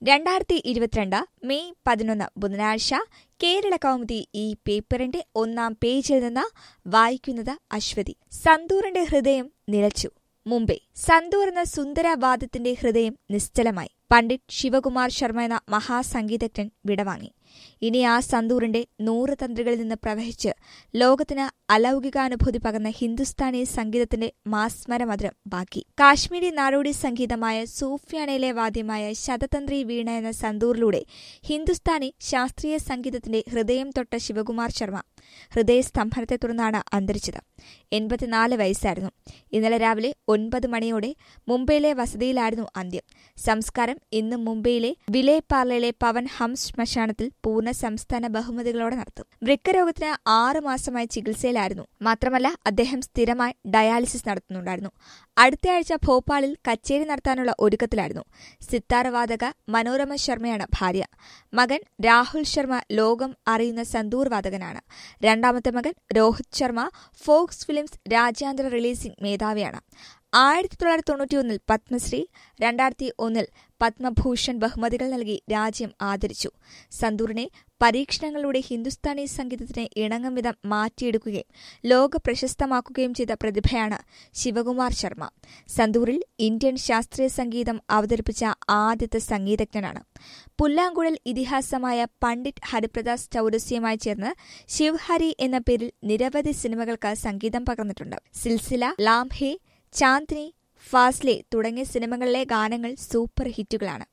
രണ്ടായിരത്തി ഇരുപത്തിരണ്ട് മെയ് പതിനൊന്ന് ബുധനാഴ്ച കേരള കൗമുദി ഈ പേപ്പറിന്റെ ഒന്നാം പേജിൽ നിന്ന് വായിക്കുന്നത് അശ്വതി സന്തൂറിന്റെ ഹൃദയം നിലച്ചു മുംബൈ സന്തൂർ എന്ന സുന്ദരവാദത്തിന്റെ ഹൃദയം നിശ്ചലമായി പണ്ഡിറ്റ് ശിവകുമാർ ശർമ്മ എന്ന മഹാസംഗീതജ്ഞൻ വിടവാങ്ങി ഇനി ആ സന്തൂറിന്റെ നൂറ് തന്ത്രികളിൽ നിന്ന് പ്രവഹിച്ച് ലോകത്തിന് അലൗകികാനുഭൂതി പകർന്ന ഹിന്ദുസ്ഥാനി സംഗീതത്തിന്റെ മാസ്മരമധുരം ബാക്കി കാശ്മീരി നാടോടി സംഗീതമായ സൂഫ്യാനയിലെ വാദ്യമായ ശതതന്ത്രി വീണ എന്ന സന്തൂറിലൂടെ ഹിന്ദുസ്ഥാനി ശാസ്ത്രീയ സംഗീതത്തിന്റെ ഹൃദയം തൊട്ട ശിവകുമാർ ശർമ്മ ഹൃദയസ്തംഭനത്തെ തുടർന്നാണ് അന്തരിച്ചത് എൺപത്തിനാല് വയസ്സായിരുന്നു ഇന്നലെ രാവിലെ ഒൻപത് മണിയോടെ മുംബൈയിലെ വസതിയിലായിരുന്നു അന്ത്യം സംസ്കാരം ഇന്ന് മുംബൈയിലെ വിലേപാർലയിലെ പവൻ ഹംസ് ശ്മശാനത്തിൽ പൂർണ്ണ സംസ്ഥാന ബഹുമതികളോടെ നടത്തും വൃക്കരോഗത്തിന് ആറ് മാസമായി ചികിത്സയിലായിരുന്നു മാത്രമല്ല അദ്ദേഹം സ്ഥിരമായി ഡയാലിസിസ് നടത്തുന്നുണ്ടായിരുന്നു അടുത്തയാഴ്ച ഭോപ്പാലിൽ കച്ചേരി നടത്താനുള്ള ഒരുക്കത്തിലായിരുന്നു സിത്താരവാദക മനോരമ ശർമ്മയാണ് ഭാര്യ മകൻ രാഹുൽ ശർമ്മ ലോകം അറിയുന്ന സന്തൂർ വാദകനാണ് രണ്ടാമത്തെ മകൻ രോഹിത് ശർമ്മ ഫോക്സ് ഫിലിംസ് രാജ്യാന്തര റിലീസിംഗ് മേധാവിയാണ് ആയിരത്തി തൊള്ളായിരത്തി തൊണ്ണൂറ്റിയൊന്നിൽ പത്മശ്രീ രണ്ടായിരത്തി ഒന്നിൽ പത്മഭൂഷൺ ബഹുമതികൾ നൽകി രാജ്യം ആദരിച്ചു സന്തൂറിനെ പരീക്ഷണങ്ങളിലൂടെ ഹിന്ദുസ്ഥാനി സംഗീതത്തിന് ഇണങ്ങും വിധം മാറ്റിയെടുക്കുകയും ലോക പ്രശസ്തമാക്കുകയും ചെയ്ത പ്രതിഭയാണ് ശിവകുമാർ ശർമ്മ സന്തൂറിൽ ഇന്ത്യൻ ശാസ്ത്രീയ സംഗീതം അവതരിപ്പിച്ച ആദ്യത്തെ സംഗീതജ്ഞനാണ് പുല്ലാങ്കുഴൽ ഇതിഹാസമായ പണ്ഡിറ്റ് ഹരിപ്രദാസ് ചൌരസ്യയുമായി ചേർന്ന് ശിവഹരി എന്ന പേരിൽ നിരവധി സിനിമകൾക്ക് സംഗീതം പകർന്നിട്ടുണ്ട് സിൽസില ലാംഹെ ചാന്ദ്നി ഫാസ്ലെ തുടങ്ങിയ സിനിമകളിലെ ഗാനങ്ങൾ സൂപ്പർ ഹിറ്റുകളാണ്